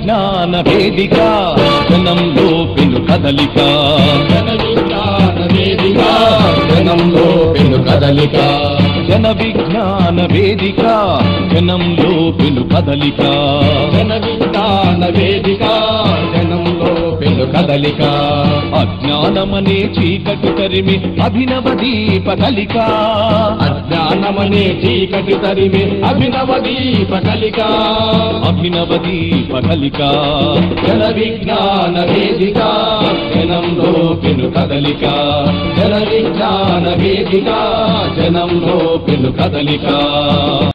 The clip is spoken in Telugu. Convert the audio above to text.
విజ్ఞాన వేదిక జనంలో పెను కదలిక జన విజ్ఞాన వేదిక జనంలో పెను కదలిక జన విజ్ఞాన వేదిక జనంలో పెను కదలిక జన విజ్ఞాన వేదిక జనంలో పెను కదలిక అజ్ఞానమనే చీకటి తరిమి అభినవ దీప కలిక అజ్ఞానమనే చీకటి తరిమి అభినవ దీప కలిక అభినవ దీప కలిక జన విజ్ఞాన వేదిక జనంలో పెను కదలిక జన విజ్ఞాన వేదిక జనంలో పెను కదలిక